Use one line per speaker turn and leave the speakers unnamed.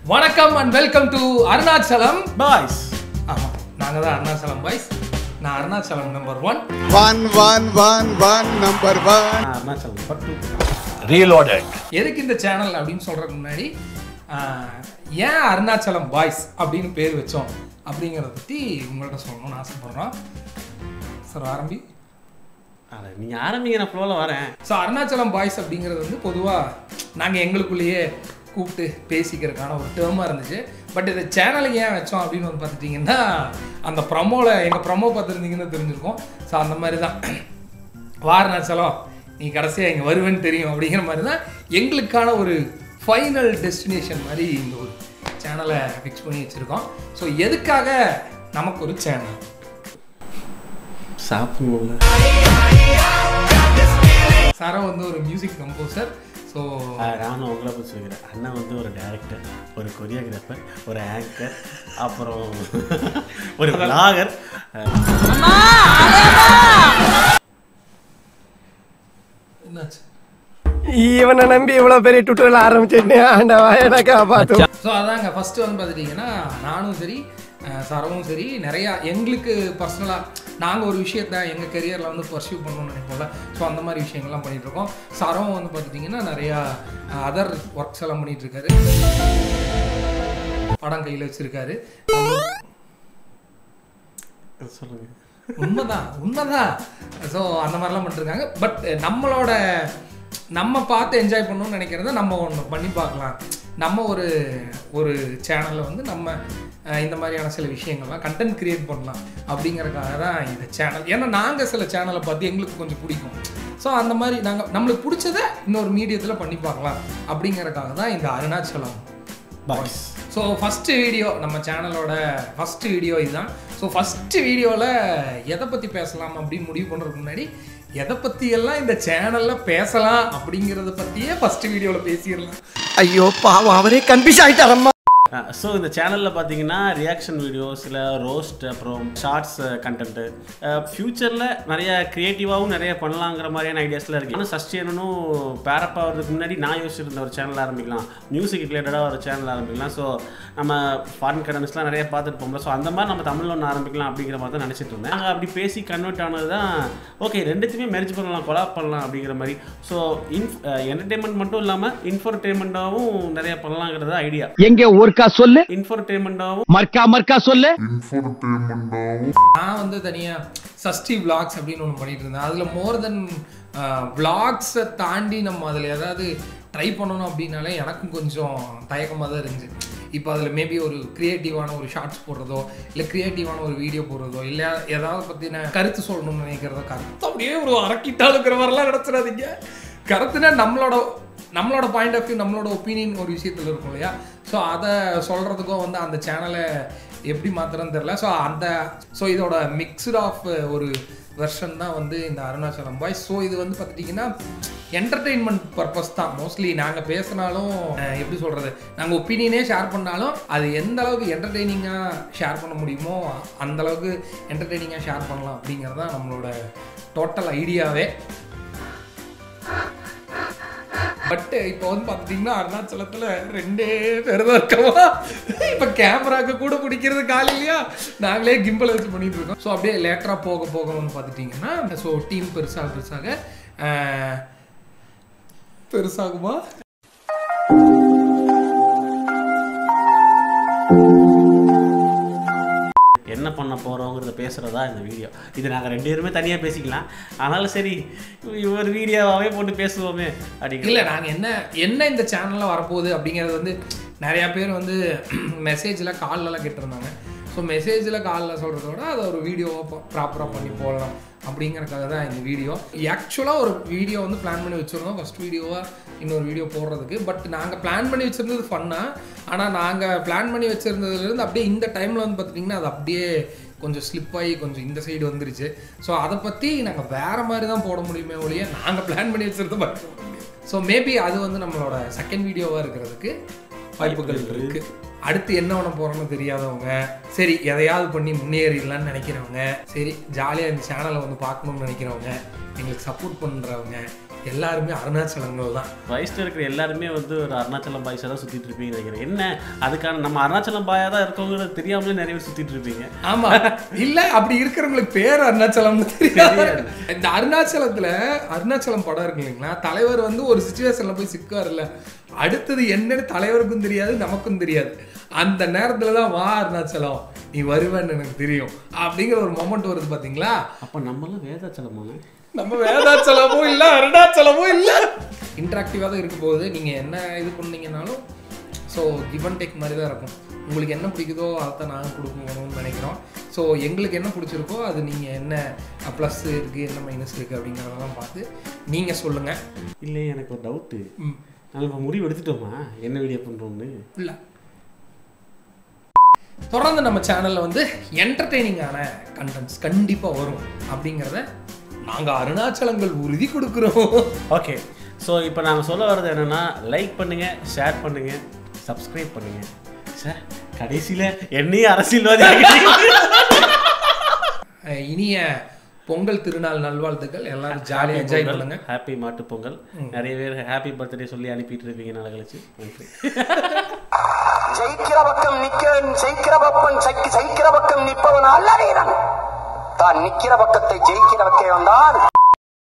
வணக்கம் and welcome to Arunachalam
boys
ஆமாம் நாங்கள் தான் அருணாச்சலம் பாய்ஸ் நான் Arunachalam number one
One, one, one, one, number one.
Arunachalam பட்டு
Reloaded.
எதுக்கு இந்த சேனல் அப்படின்னு சொல்கிறதுக்கு முன்னாடி ஆஹ், ஏன் அருணாச்சலம் பாய்ஸ் அப்படின்னு பேர் வச்சோம் அப்படிங்கிறத பற்றி உங்கள்கிட்ட சொல்லணும்னு ஆசைப்பட்றோம் சார் ஆரம்பி
அட நீங்க ஆரம்பிங்க நான் ஃப்ளோவில் வரேன்
ஸோ அருணாச்சலம் பாய்ஸ் அப்படிங்கிறது வந்து பொதுவாக நாங்கள் எங்களுக்குள்ளேயே கூப்பிட்டு பேசிக்கிறதுக்கான ஒரு டேர்மாக இருந்துச்சு பட் இதை சேனலுக்கு ஏன் வச்சோம் அப்படின்னு வந்து பார்த்துட்டிங்கன்னா அந்த ப்ரமோவில் எங்கள் ப்ரமோ பார்த்துருந்தீங்கன்னு தெரிஞ்சிருக்கும் ஸோ அந்த மாதிரி தான் வா அருணாச்சலம் நீ கடைசியாக இங்கே வருவேன்னு தெரியும் அப்படிங்கிற மாதிரி தான் எங்களுக்கான ஒரு ஃபைனல் டெஸ்டினேஷன் மாதிரி இந்த ஒரு சேனலை ஃபிக்ஸ் பண்ணி வச்சுருக்கோம் ஸோ எதுக்காக நமக்கு ஒரு சேனல்
சாப்பிடணும்ல
சாரா வந்து ஒரு மியூசிக் கம்போசர் ஸோ
ஆஹ் நானும் உங்களை பற்றி சொல்லிக்கிறேன் அண்ணன் வந்து ஒரு டைரக்டர் ஒரு கொரியோகிராஃபர் ஒரு ஆங்கர் அப்புறம் ஒரு vlogger.
என்னாச்சு
இவனை நம்பி இவ்வளவு பெரிய டுட்டோரியல் ஆரம்பிச்சிட்டு ஆண்டவா எனக்கு காப்பாத்து
ஸோ அதாங்க ஃபஸ்ட்டு வந்து பார்த்துட்டிங்கன்னா நானும் சரி அஹ் சரவும் சரி நிறையா எங்களுக்கு பர்சனலாக நாங்கள் ஒரு விஷயத்த எங்கள் கெரியரில் வந்து பர்சியூ பண்ணணும்னு நினைப்போம்ல ஸோ அந்த மாதிரி விஷயங்கள்லாம் பண்ணிட்டு இருக்கோம் சரவும் வந்து பார்த்துட்டிங்கன்னா நிறையா அதர் ஒர்க்ஸ் எல்லாம் பண்ணிட்டு இருக்காரு படம் கையில் வச்சிருக்காரு
சொல்லுங்க
உண்மைதான் உண்மைதான் ஸோ அந்த மாதிரிலாம் பண்ணிருக்காங்க பட் நம்மளோட நம்ம பார்த்து என்ஜாய் பண்ணணும்னு நினைக்கிறத நம்ம ஒன்று பண்ணி பார்க்கலாம் நம்ம ஒரு ஒரு சேனலில் வந்து நம்ம அஹ், இந்த மாதிரியான சில விஷயங்கள்லாம் கண்டென்ட் கிரியேட் பண்ணலாம் அப்படிங்கறதுக்காக தான் இந்த சேனல் ஏன்னா நாங்கள் சில சேனலை பார்த்து எங்களுக்கு கொஞ்சம் பிடிக்கும் ஸோ அந்த மாதிரி நாங்கள் நம்மளுக்கு பிடிச்சத இன்னொரு மீடியத்தில் பண்ணி பார்க்கலாம் அப்படிங்கறதுக்காக தான் இந்த Arunachalam
boys
so first video நம்ம சேனலோட ஃபஸ்ட்டு வீடியோ இதுதான் ஸோ ஃபஸ்ட்டு வீடியோவில் எதை பற்றி பேசலாம் அப்படின்னு முடிவு பண்ணுறதுக்கு முன்னாடி எதை பற்றி எல்லாம் இந்த சேனலில் பேசலாம் அப்படிங்கிறத பற்றியே ஃபஸ்ட்டு வீடியோவில் பேசிடலாம்
ஐயோ பாவம் அவரே கன்ஃபியூஸ் ஆயிட்டாரம்மா
ஸோ இந்த சேனலில் பார்த்தீங்கன்னா ரியாக்ஷன் வீடியோஸ் இல்லை ரோஸ்ட் அப்புறம் ஷார்ட்ஸ் கண்டென்ட்டு ஃப்யூச்சரில் நிறைய க்ரியேட்டிவாகவும் நிறைய பண்ணலாங்கிற மாதிரியான ஐடியாஸ்லாம் இருக்குது இன்னும் சஸ்டேனும் பேரப் ஆகிறதுக்கு முன்னாடி நான் யோசிச்சிருந்த ஒரு சேனல் ஆரம்பிக்கலாம் மியூசிக் ரிலேட்டடாக ஒரு சேனல் ஆரம்பிக்கலாம் ஸோ நம்ம ஃபாரின் கடன்ஸ்லாம் நிறைய பார்த்துட்டு போகல ஸோ அந்த மாதிரி நம்ம தமிழில் ஒன்று ஆரம்பிக்கலாம் அப்படிங்கிற மாதிரி தான் நினச்சிட்டு இருந்தேன் நாங்கள் அப்படி பேசி கன்வெர்ட் ஆனது தான் ஓகே ரெண்டுத்தையுமே மெர்ஜ் பண்ணலாம் கொலாப் பண்ணலாம் அப்படிங்கிற மாதிரி ஸோ இன்ஃப் என்டர்டெயின்மெண்ட் மட்டும் இல்லாமல் இன்ஃபர்டெயின்மெண்ட்டாகவும் நிறைய பண்ணலாங்கிறது ஐடியா
எங்க ஒருக்கா சொல்லு
இன்ஃபர்டெயின்மெண்ட்டாகவும்
மர்க்கா மர்க்கா சொல்லு
நான் வந்து தனியாக சஷ்டி vlogs அப்படின்னு ஒன்று பண்ணிட்டு இருந்தேன் அதில் மோர் தென் விளாக்ஸை தாண்டி நம்ம அதில் ஏதாவது ட்ரை பண்ணணும் அப்படின்னாலே எனக்கும் கொஞ்சம் தயக்கமாக தான் இருந்துச்சு இப்போ அதில் மேபி ஒரு க்ரியேட்டிவான ஒரு ஷார்ட்ஸ் போடுறதோ இல்லை க்ரியேட்டிவான ஒரு வீடியோ போடுறதோ இல்லை ஏதாவது பற்றின கருத்து சொல்லணும்னு நினைக்கிறதோ கருத்து அப்படியே ஒரு அரக்கிட்டாளுக்கிற மாதிரிலாம் நடத்துறாதீங்க கருத்துனா நம்மளோட நம்மளோட பாயிண்ட் ஆஃப் வியூ நம்மளோட ஒப்பீனியன் ஒரு விஷயத்தில் இருக்கும் இல்லையா ஸோ அதை சொல்கிறதுக்கும் வந்து அந்த சேனலை எப்படி மாத்துறதுன்னு தெரில ஸோ அந்த ஸோ இதோட மிக்ஸ்டு ஆஃப் ஒரு வெர்ஷன் தான் வந்து இந்த அருணாச்சலம் பாய்ஸ் ஸோ இது வந்து பார்த்துட்டிங்கன்னா என்டர்டெயின்மெண்ட் பர்பஸ் தான் மோஸ்ட்லி நாங்கள் பேசினாலும் அஹ், எப்படி சொல்கிறது நாங்கள் ஒப்பீனியனே ஷேர் பண்ணாலும் அது எந்த அளவுக்கு என்டர்டெய்னிங்காக ஷேர் பண்ண முடியுமோ அந்த அளவுக்கு என்டர்டெய்னிங்காக ஷேர் பண்ணலாம் அப்படிங்கிறது தான் நம்மளோட டோட்டல் ஐடியாவே பட் இப்போ வந்து பார்த்துட்டிங்கன்னா அருணாச்சலத்தில் ரெண்டே பேர் தான் இருக்கவா இப்போ கேமராக்கு கூட பிடிக்கிறது கால் இல்லையா நாங்களே கிம்பல் வச்சு பண்ணிட்டு இருக்கோம் ஸோ அப்படியே லேட்டராக போக போக வந்து பார்த்துட்டிங்கன்னா ஸோ டீம் பெருசாக பெருசாக ஆஹ், பெருசாகுமா
என்ன பண்ண போகிறோங்கிறத பேசுகிறதா இந்த வீடியோ இது நாங்கள் ரெண்டு பேருமே தனியாக பேசிக்கலாம் ஆனாலும் சரி ஒரு வீடியோவாகவே போட்டு பேசுவோமே அப்படிங்கிற
இல்லை நாங்கள் என்ன என்ன இந்த சேனலில் வரப்போகுது அப்படிங்கிறது வந்து நிறையா பேர் வந்து மெசேஜில் கால்லலாம் கேட்டிருந்தாங்க ஸோ மெசேஜில் காலில் சொல்கிறத விட அதை ஒரு வீடியோவாக ப்ராப்பராக பண்ணி போடலாம் அப்படிங்கறதுக்காக தான் இந்த வீடியோ ஆக்சுவலாக ஒரு வீடியோ வந்து பிளான் பண்ணி வச்சுருந்தோம் ஃபஸ்ட் வீடியோவாக இன்னொரு வீடியோ போடுறதுக்கு பட் நாங்கள் பிளான் பண்ணி வச்சுருந்தது ஃபன்னாக ஆனால் நாங்கள் பிளான் பண்ணி வச்சுருந்ததுலேருந்து அப்படியே இந்த டைமில் வந்து பார்த்துட்டிங்கன்னா அது அப்படியே கொஞ்சம் ஸ்லிப் ஆகி கொஞ்சம் இந்த சைடு வந்துருச்சு ஸோ அதை பற்றி நாங்கள் வேறு மாதிரி தான் போட முடியுமே ஒழிய நாங்கள் பிளான் பண்ணி வச்சுருந்த மாதிரி போட முடியும் ஸோ மேபி அது வந்து நம்மளோட செகண்ட் வீடியோவாக இருக்கிறதுக்கு வாய்ப்புகள் இருக்கு அடுத்து என்ன பண்ண போறோம்னு தெரியாதவங்க சரி எதையாவது பண்ணி முன்னேறிடலாம்னு நினைக்கிறவங்க சரி ஜாலியாக இந்த சேனலை வந்து பார்க்கணும்னு நினைக்கிறவங்க எங்களுக்கு சப்போர்ட் பண்ணுறவங்க எல்லாருமே அருணாச்சலங்கள் தான்
வயசுல இருக்கிற எல்லாருமே வந்து ஒரு அருணாச்சலம் பாய்ஸாக தான் சுத்திட்டு இருப்பீங்கன்னு நினைக்கிறேன் என்ன அதுக்கான நம்ம அருணாச்சலம் பாயா தான் இருக்கவங்க தெரியாமலே நிறைய பேர் சுத்திட்டு இருப்பீங்க
ஆமா இல்ல அப்படி இருக்கிறவங்களுக்கு பேர் அருணாச்சலம்னு தெரியாது இந்த அருணாச்சலத்துல அருணாச்சலம் படம் இருக்கு இல்லைங்களா தலைவர் வந்து ஒரு சுச்சுவேஷன்ல போய் சிக்காருல்ல அடுத்தது என்னன்னு தலைவருக்கும் தெரியாது நமக்கும் தெரியாது அந்த நேரத்துல தான் வா அருணாச்சலம் நீ வருவேன்னு எனக்கு தெரியும் அப்படிங்கிற ஒரு மொமெண்ட் வருது பாத்தீங்களா
அப்ப நம்மளாம் வேதாச்சலமான
நம்ம வேதாச்சலமும் இல்ல அருணாச்சலமும் இல்ல இன்ட்ராக்டிவாக தான் இருக்க போகுது நீங்க என்ன இது பண்ணீங்கனாலும் ஸோ கிவ் அண்ட் டேக் மாதிரி தான் இருக்கும் உங்களுக்கு என்ன பிடிக்குதோ அதை நாங்கள் கொடுக்கணும்னு நினைக்கிறோம் ஸோ எங்களுக்கு என்ன பிடிச்சிருக்கோ அது நீங்கள் என்ன ப்ளஸ் இருக்குது என்ன மைனஸ் இருக்குது அப்படிங்கிறதெல்லாம் பார்த்து நீங்கள் சொல்லுங்கள்
இல்லை எனக்கு ஒரு டவுட்டு
ம்
நம்ம இப்போ முடிவு எடுத்துட்டோமா என்ன வீடியோ பண்ணுறோம்னு
இல்லை தொடர்ந்து நம்ம சேனலில் வந்து என்டர்டெய்னிங்கான கண்டென்ட்ஸ் கண்டிப்பாக வரும் அப்படிங்கிறத நாங்கள் அருணாச்சலங்கள் உறுதி கொடுக்குறோம்
ஓகே ஸோ இப்போ நாங்கள் சொல்ல வர்றது என்னென்னா லைக் பண்ணுங்கள் ஷேர் பண்ணுங்கள் சப்ஸ்கிரைப் பண்ணுங்கள் சார் கடைசியில் என்னையும் அரசியல்வாதி
அஹ் இனிய பொங்கல் திருநாள் நல்வாழ்த்துக்கள் எல்லாரும் ஜாலியாக என்ஜாய் பண்ணுங்க
ஹாப்பி மாட்டு பொங்கல் நிறைய பேர் ஹாப்பி பர்த்டே சொல்லி அனுப்பிட்டு இருப்பீங்க நாளை கழிச்சு நன்றி
ஜெயிக்கிற பக்கம் நிக்க ஜெயிக்கிற பக்கம் ஜெயிக்கிற பக்கம் நிற்பவன் அல்ல வீரன் தான் நிக்கிற பக்கத்தை ஜெயிக்கிற வைக்க வந்தான்